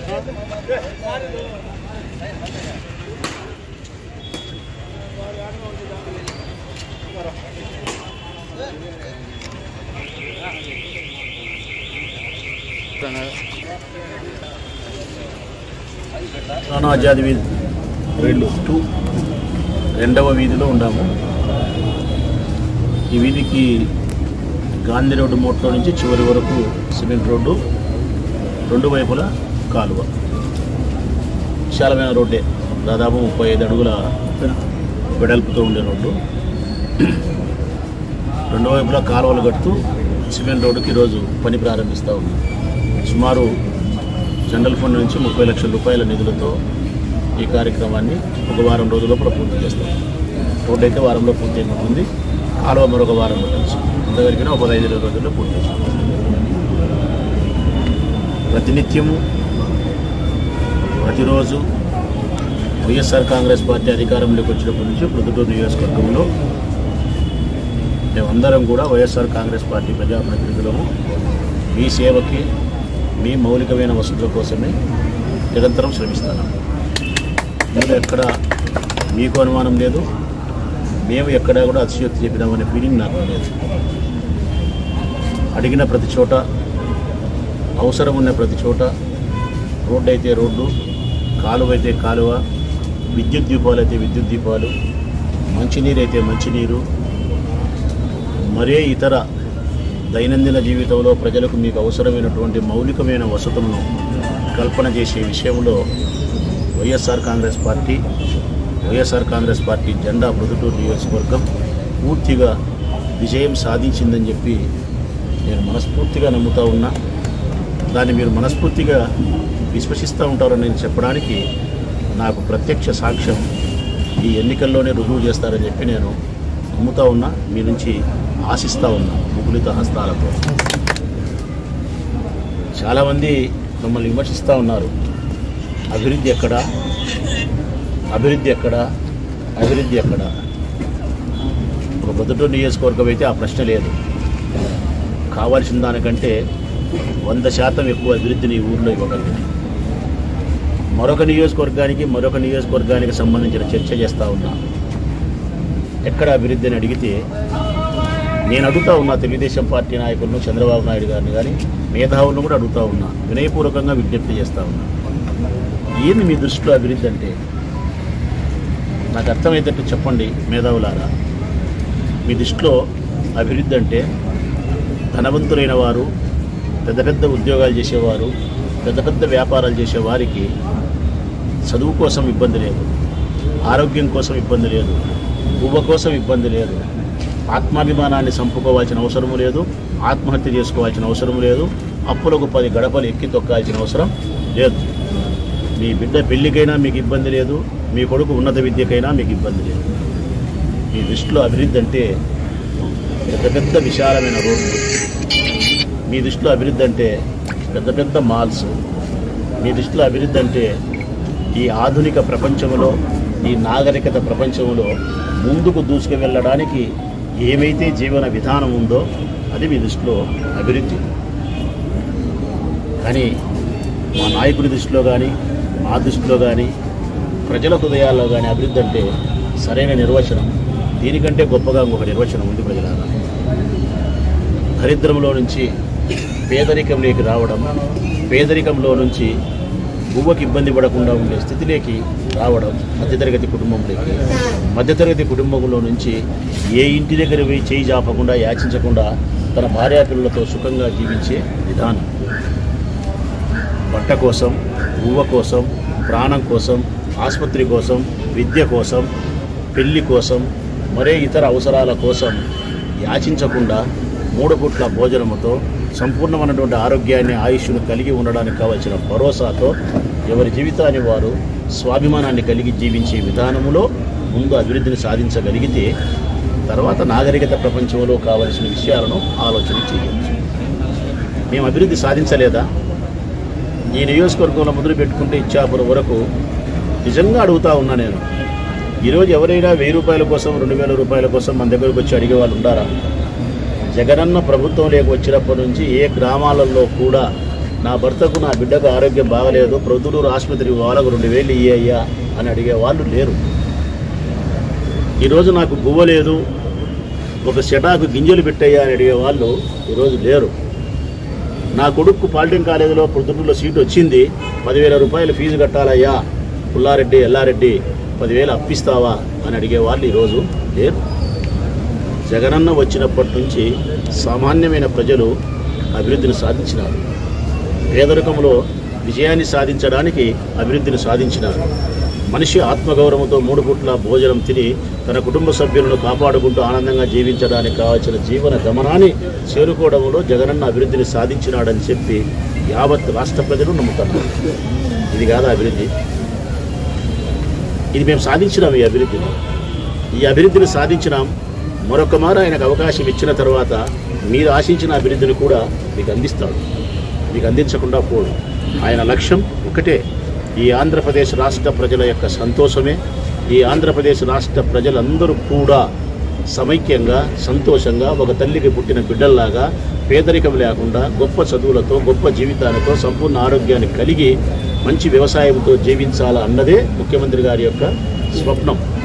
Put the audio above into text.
రాణా ఆజాద్ వీధి రెండు టూ రెండవ వీధిలో ఉన్నాము ఈ వీధికి గాంధీ రోడ్డు మోట్లో నుంచి చివరి వరకు సిమెంట్ రోడ్డు రెండు వైపులా కాలువ విశాలమైన రోడ్డే దాదాపు ముప్పై ఐదు అడుగుల వెడల్పుతో ఉండే రోడ్డు రెండు వైపులా కాలువలు కడుతూ సిమెంట్ రోడ్డుకి ఈరోజు పని ప్రారంభిస్తూ ఉన్నాం సుమారు జనరల్ ఫండ్ నుంచి ముప్పై లక్షల రూపాయల నిధులతో ఈ కార్యక్రమాన్ని ఒక వారం రోజుల్లో కూడా పూర్తి చేస్తాం రోడ్డు అయితే వారంలో పూర్తి అయిపోతుంది కాలువ మరొక వారం పట్టచ్చు ఇంతవరకు ఒక పదహైదు ఇరవై రోజుల్లో పూర్తి చేస్తాం ప్రతినిత్యము ప్రతిరోజు వైఎస్ఆర్ కాంగ్రెస్ పార్టీ అధికారంలోకి వచ్చినప్పటి నుంచి ప్రొద్దుటూరు నియోజకవర్గంలో మేమందరం కూడా వైఎస్ఆర్ కాంగ్రెస్ పార్టీ ప్రజాప్రతినిధులము మీ సేవకి మీ మౌలికమైన వసతుల కోసమే నిరంతరం శ్రమిస్తున్నాం ఇందులో ఎక్కడ మీకు అనుమానం లేదు మేము ఎక్కడా కూడా అతిశయోక్తి చెప్పినామనే ఫీలింగ్ నాకు లేదు అడిగిన ప్రతి చోట అవసరం ఉన్న ప్రతి చోట రోడ్డు అయితే రోడ్డు కాలువ అయితే కాలువ విద్యుత్ దీపాలు అయితే విద్యుత్ దీపాలు మంచినీరు అయితే మంచినీరు మరే ఇతర దైనందిన జీవితంలో ప్రజలకు మీకు అవసరమైనటువంటి మౌలికమైన వసతులను కల్పన చేసే విషయంలో వైఎస్ఆర్ కాంగ్రెస్ పార్టీ వైఎస్ఆర్ కాంగ్రెస్ పార్టీ జెండా ప్రొద్దుటూరు నియోజకవర్గం పూర్తిగా విజయం సాధించిందని చెప్పి నేను మనస్ఫూర్తిగా నమ్ముతా ఉన్నా దాన్ని మీరు మనస్ఫూర్తిగా విశ్వసిస్తూ ఉంటారని నేను చెప్పడానికి నాకు ప్రత్యక్ష సాక్ష్యం ఈ ఎన్నికల్లోనే రుజువు చేస్తారని చెప్పి నేను నమ్ముతా ఉన్నా మీ నుంచి ఆశిస్తూ ఉన్నా ముకులిత హస్తాలతో చాలామంది మమ్మల్ని విమర్శిస్తూ ఉన్నారు అభివృద్ధి ఎక్కడ అభివృద్ధి ఎక్కడ అభివృద్ధి ఎక్కడ ఒక పొద్దుటూరు నియోజకవర్గం అయితే ఆ ప్రశ్న లేదు కావాల్సిన దానికంటే వంద శాతం ఎక్కువ అభివృద్ధిని ఈ ఊర్లో ఇవ్వగలిగింది మరొక నియోజకవర్గానికి మరొక నియోజకవర్గానికి సంబంధించిన చర్చ చేస్తూ ఉన్నా ఎక్కడ అభివృద్ధి అని అడిగితే నేను అడుగుతా ఉన్నా తెలుగుదేశం పార్టీ నాయకులను చంద్రబాబు నాయుడు గారిని కానీ మేధావులను కూడా అడుగుతా ఉన్నా వినయపూర్వకంగా విజ్ఞప్తి చేస్తూ ఉన్నా ఏంది మీ దృష్టిలో అభివృద్ధి అంటే నాకు అర్థమయ్యేటట్టు చెప్పండి మేధావులారా మీ దృష్టిలో అభివృద్ధి అంటే ధనవంతులైన వారు పెద్ద పెద్ద ఉద్యోగాలు చేసేవారు పెద్ద పెద్ద వ్యాపారాలు చేసే వారికి చదువు కోసం ఇబ్బంది లేదు ఆరోగ్యం కోసం ఇబ్బంది లేదు పువ్వ కోసం ఇబ్బంది లేదు ఆత్మాభిమానాన్ని చంపుకోవాల్సిన అవసరం లేదు ఆత్మహత్య చేసుకోవాల్సిన అవసరం లేదు అప్పులకు పది గడపలు ఎక్కి తొక్కాల్సిన అవసరం లేదు మీ బిడ్డ పెళ్లికైనా మీకు ఇబ్బంది లేదు మీ కొడుకు ఉన్నత విద్యకైనా మీకు ఇబ్బంది లేదు మీ దృష్టిలో అభివృద్ధి అంటే పెద్ద పెద్ద విశాలమైన రోడ్లు మీ దృష్టిలో అభివృద్ధి అంటే పెద్ద పెద్ద మాల్స్ మీ దృష్టిలో అభివృద్ధి అంటే ఈ ఆధునిక ప్రపంచంలో ఈ నాగరికత ప్రపంచంలో ముందుకు దూసుకు వెళ్ళడానికి ఏమైతే జీవన విధానం ఉందో అది మీ దృష్టిలో అభివృద్ధి కానీ మా నాయకుడి దృష్టిలో కానీ మా దృష్టిలో కానీ ప్రజల హృదయాల్లో కానీ అభివృద్ధి అంటే సరైన నిర్వచనం దీనికంటే గొప్పగా ఇంకొక నిర్వచనం ఉంది ప్రజలారా దరిద్రంలో నుంచి పేదరికంలోకి రావడం పేదరికంలో నుంచి బువ్వకి ఇబ్బంది పడకుండా ఉండే స్థితిలోకి రావడం మధ్యతరగతి కుటుంబంలోకి మధ్యతరగతి కుటుంబంలో నుంచి ఏ ఇంటి దగ్గర పోయి చేయి జాపకుండా యాచించకుండా తన భార్యాపిల్లలతో సుఖంగా జీవించే విధానం బట్ట కోసం బువ్వ కోసం ప్రాణం కోసం ఆసుపత్రి కోసం విద్య కోసం పెళ్లి కోసం మరే ఇతర అవసరాల కోసం యాచించకుండా మూడు పూట్ల భోజనముతో సంపూర్ణమైనటువంటి ఆరోగ్యాన్ని ఆయుష్ను కలిగి ఉండడానికి కావలసిన భరోసాతో ఎవరి జీవితాన్ని వారు స్వాభిమానాన్ని కలిగి జీవించే విధానములో ముందు అభివృద్ధిని సాధించగలిగితే తర్వాత నాగరికత ప్రపంచంలో కావలసిన విషయాలను ఆలోచన చేయవచ్చు మేము అభివృద్ధి సాధించలేదా ఈ నియోజకవర్గంలో మొదలు పెట్టుకుంటే ఇచ్చాపురం వరకు నిజంగా అడుగుతా ఉన్నా నేను ఈరోజు ఎవరైనా వెయ్యి రూపాయల కోసం రెండు వేల రూపాయల కోసం మన దగ్గరకు వచ్చి అడిగే వాళ్ళు ఉండారా జగనన్న ప్రభుత్వం లేక వచ్చినప్పటి నుంచి ఏ గ్రామాలలో కూడా నా భర్తకు నా బిడ్డకు ఆరోగ్యం బాగలేదు ప్రొద్దుటూరు ఆసుపత్రికి వాళ్ళకు రెండు వేలు ఇయ్యయ్యా అని అడిగే వాళ్ళు లేరు ఈరోజు నాకు గువ్వ లేదు ఒక సెటాకు గింజలు పెట్టయ్యా అని అడిగే వాళ్ళు ఈరోజు లేరు నా కొడుకు పాలిటెక్నిక్ కాలేజీలో ప్రొద్దుటూరులో సీటు వచ్చింది పదివేల రూపాయలు ఫీజు కట్టాలయ్యా పుల్లారెడ్డి ఎల్లారెడ్డి పదివేలు అప్పిస్తావా అని అడిగే వాళ్ళు ఈరోజు లేరు జగనన్న వచ్చినప్పటి నుంచి సామాన్యమైన ప్రజలు అభివృద్ధిని సాధించినారు పేదరికంలో విజయాన్ని సాధించడానికి అభివృద్ధిని సాధించినారు మనిషి ఆత్మగౌరవంతో మూడు పూట్ల భోజనం తిని తన కుటుంబ సభ్యులను కాపాడుకుంటూ ఆనందంగా జీవించడానికి కావాల్సిన జీవన గమనాన్ని చేరుకోవడంలో జగనన్న అభివృద్ధిని సాధించినాడని చెప్పి యావత్ రాష్ట్ర ప్రజలు నమ్ముతున్నారు ఇది కాదా అభివృద్ధి ఇది మేము సాధించినాం ఈ అభివృద్ధిని ఈ అభివృద్ధిని సాధించినాం మరొక మారు ఆయనకు అవకాశం ఇచ్చిన తర్వాత మీరు ఆశించిన అభివృద్ధిని కూడా మీకు అందిస్తాడు మీకు అందించకుండా పోడు ఆయన లక్ష్యం ఒకటే ఈ ఆంధ్రప్రదేశ్ రాష్ట్ర ప్రజల యొక్క సంతోషమే ఈ ఆంధ్రప్రదేశ్ రాష్ట్ర ప్రజలందరూ కూడా సమైక్యంగా సంతోషంగా ఒక తల్లికి పుట్టిన బిడ్డల్లాగా పేదరికం లేకుండా గొప్ప చదువులతో గొప్ప జీవితాలతో సంపూర్ణ ఆరోగ్యాన్ని కలిగి మంచి వ్యవసాయంతో జీవించాలా అన్నదే ముఖ్యమంత్రి గారి యొక్క స్వప్నం